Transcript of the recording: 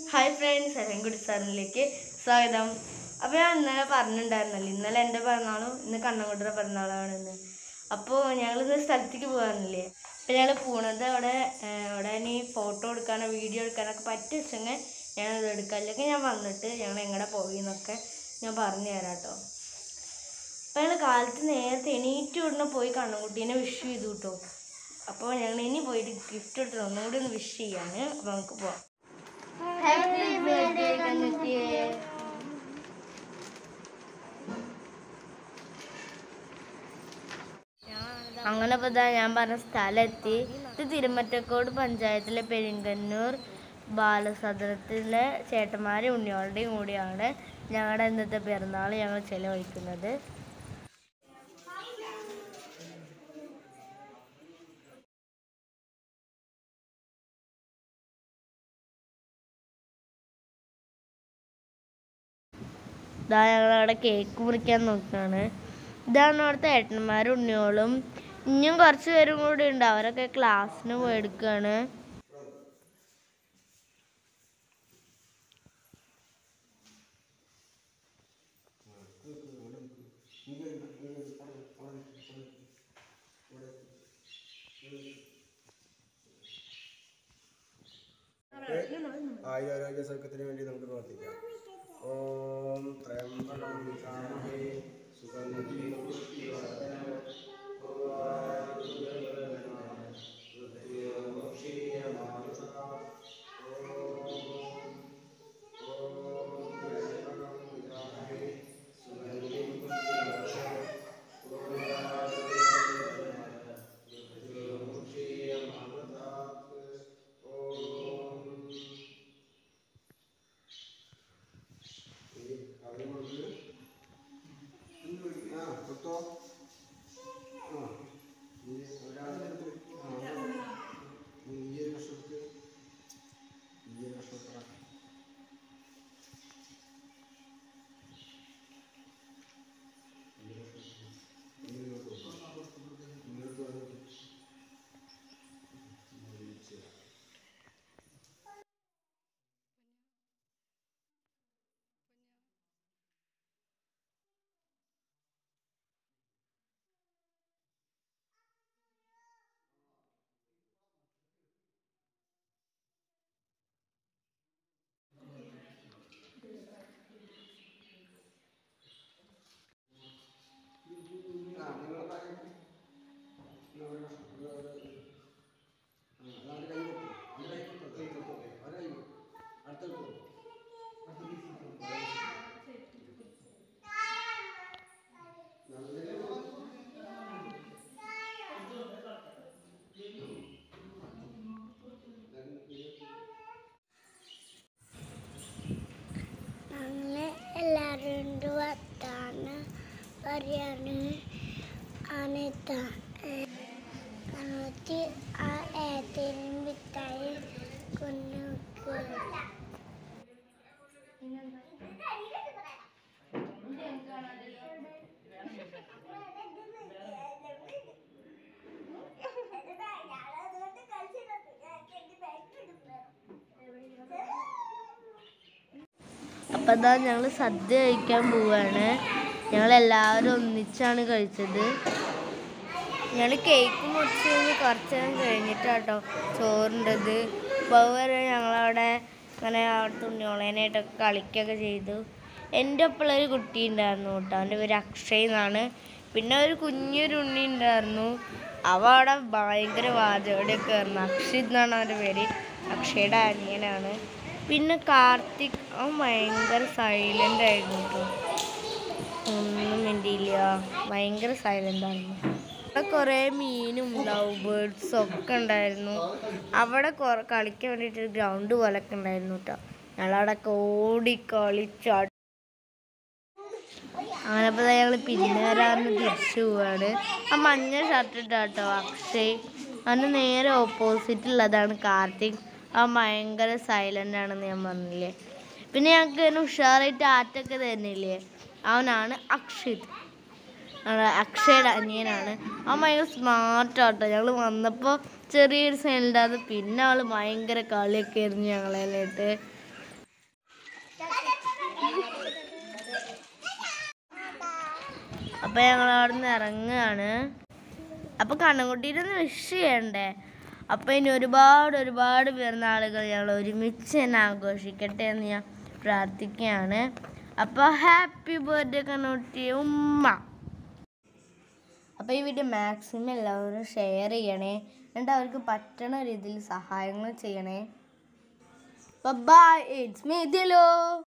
hi friends അരൻകുടി സാറിലേക്ക് സ്വാഗതം അപ്പോൾ ഞാൻ ഇന്നലെ പറഞ്ഞിട്ടുണ്ടായിരുന്നല്ലോ ഇന്നലെ എൻ്റെ പിറന്നാളും ഇന്ന് കണ്ണൻകുട്ടിയുടെ പിറന്നാളാണ് ഇന്ന് അപ്പോൾ ഞങ്ങളിന്ന് സ്ഥലത്തേക്ക് പോകാറില്ലേ അപ്പോൾ ഞങ്ങൾ പോണത് അവിടെ ഏഹ്, അവിടെ ഇനി ഫോട്ടോ എടുക്കാനോ വീഡിയോ എടുക്കാനൊക്കെ പറ്റിയ വെച്ചെങ്കിൽ ഞാനത് എടുക്കാം അല്ലെങ്കിൽ ഞാൻ വന്നിട്ട് ഞങ്ങൾ എങ്ങനെ പോയി എന്നൊക്കെ ഞാൻ പറഞ്ഞു തരാം കേട്ടോ അപ്പോൾ ഞങ്ങൾ കാലത്ത് നേരത്തെ എണീറ്റ് ഉടനെ പോയി കണ്ണൻകുട്ടീനെ വിഷ് ചെയ്തു കേട്ടോ അപ്പോൾ ഞങ്ങൾ ഇനി പോയിട്ട് ഗിഫ്റ്റ് എടുത്തിട്ട് ഒന്നും കൂടി ഒന്ന് വിഷ് ചെയ്യാണ് അപ്പോൾ നമുക്ക് പോവാം ഹാപ്പി ബർത്ത്ഡേ കണ്ണുട്ടിയെ അങ്ങനെ ഇപ്പോൾ ഇതാ ഞാൻ പറഞ്ഞ സ്ഥലമെത്തി ഇത് തിരുമറ്റക്കോട് പഞ്ചായത്തിലെ പെരിങ്കന്നൂർ ബാലസദനത്തിലെ ചേട്ടന്മാരും ഉണ്ണിയോളുടെയും കൂടിയാണ് ഞങ്ങളുടെ ഇന്നത്തെ പിറന്നാൾ ഞങ്ങൾ ചെലവഴിക്കുന്നത് ഇതാ ഞങ്ങളവിടെ കേക്ക് മുറിക്കാൻ നോക്കുകയാണ് ഇതാണ് അവിടുത്തെ ഏട്ടന്മാരും ഉണ്ണിയോളും ഇനിയും കുറച്ച് പേരും കൂടി ഉണ്ട് അവരൊക്കെ ക്ലാസ്സിന് പോയെടുക്കുകയാണ് ആയുരാരോഗ്യ സൗഖ്യത്തിന് വേണ്ടി നമുക്ക് പ്രവർത്തിക്കാം ഓം ത്രയംബകം വിചാമഹേ സുഗന്ധി ആ കൊടുത്തോ ആ ഈ ഒരാളുടെ അടുത്ത് ആ ഈ ഒരു കഷ്ടത്ത് ഈ ഒരു കഷ്ടത്ര ആ നിങ്ങൾ പറയുന്നത് അതാണ് കൈ കൊടുത്തു അത് കൈ കൊടുത്തു കൈ കൊടുത്തു അത് കൈ കൊടുത്തു അടുത്ത കൊടുത്തു അങ്ങനെ എല്ലാവരും വത്താണ് പറയാണ് അനിത കണ്ണൂറ്റി ആ ഏത്തേനും മിഠായി കൊണ്ടുവയ്ക്കുക അപ്പം എന്താ ഞങ്ങൾ സദ്യ കഴിക്കാൻ പോവാണ് ഞങ്ങൾ എല്ലാവരും ഒന്നിച്ചാണ് കഴിച്ചത് ഞങ്ങൾ കേക്ക് മുറിച്ച് കഴിഞ്ഞ് കുറച്ച് നേരം കഴിഞ്ഞിട്ടാട്ടോ ചോറിൻ്റെത് അപ്പോൾ വരെ ഞങ്ങളവിടെ ഇങ്ങനെ അവിടുത്തെ ഉണ്ണിയോളേനായിട്ടൊക്കെ കളിക്കുകയൊക്കെ ചെയ്തു എൻ്റെ ഒപ്പമുള്ള ഒരു കുട്ടി ഉണ്ടായിരുന്നു കേട്ടോ അവൻ്റെ പേര് അക്ഷയ് എന്നാണ് പിന്നെ ഒരു കുഞ്ഞൊരു ഉണ്ണി ഉണ്ടായിരുന്നു അവ അവിടെ ഭയങ്കര വാചകടിയൊക്കെ ആയിരുന്നു അക്ഷിത് എന്നാണ് അവൻ്റെ പേര് അക്ഷയുടെ അനിയനാണ് പിന്നെ കാർത്തിക് അവൻ ഭയങ്കര സൈലൻ്റ് ആയിരുന്നു കേട്ടോ ഒന്നും മിണ്ടിയില്ല ഭയങ്കര സൈലൻ്റ് ആയിരുന്നു അവിടെ കുറേ മീനും ലവ് ബേർഡ്സും ഒക്കെ ഉണ്ടായിരുന്നു അവിടെ കുറെ കളിക്കാൻ വേണ്ടിയിട്ട് ഗ്രൗണ്ട് പോലൊക്കെ ഉണ്ടായിരുന്നു കേട്ടോ ഞങ്ങളവിടെ ഓടി കളിച്ചാ അങ്ങനെ അപ്പോൾ ഞങ്ങൾ പിന്നെ വരാറിന് തിരിച്ചു പോവാണ് ആ മഞ്ഞ ഷർട്ട് ഇട്ടാട്ടോ അക്ഷയ് അതിന് നേരെ ഓപ്പോസിറ്റ് ഉള്ളതാണ് കാർത്തിക് ആ ഭയങ്കര സൈലൻ്റ് ആണെന്ന് ഞാൻ പറഞ്ഞില്ലേ പിന്നെ ഞങ്ങൾക്ക് തന്നെ ഉഷാറായിട്ട് ആറ്റൊക്കെ തരുന്നില്ലേ അവനാണ് അക്ഷിത് നമ്മുടെ അക്ഷയുടെ അനിയനാണ് അവൻ ഭയങ്കര സ്മാർട്ട് ആട്ടോ ഞങ്ങൾ വന്നപ്പോൾ ചെറിയൊരു സൈലൻ്റ് ആണ് പിന്നെ അവൾ ഭയങ്കര കളിയൊക്കെ ആയിരുന്നു ഞങ്ങളായിട്ട് അപ്പോൾ ഞങ്ങൾ അവിടെ നിന്ന് ഇറങ്ങുകയാണ് അപ്പോൾ കണ്ണൻകുട്ടീരൊന്ന് വിഷ് ചെയ്യണ്ടേ അപ്പോൾ ഇനി ഒരുപാട് ഒരുപാട് പിറന്നാളുകൾ ഞങ്ങൾ ഒരുമിച്ച് തന്നെ ആഘോഷിക്കട്ടെ എന്ന് ഞാൻ പ്രാർത്ഥിക്കുകയാണ് അപ്പോൾ ഹാപ്പി ബർത്ത്ഡേ കണ്ണുട്ടി ഉമ്മ അപ്പോൾ ഈ വീഡിയോ മാക്സിമം എല്ലാവരും ഷെയർ ചെയ്യണേ എന്നിട്ട് അവർക്ക് പറ്റണ രീതിയിൽ സഹായങ്ങൾ ചെയ്യണേ ബൈ ഇറ്റ്സ് മീ ദിലോ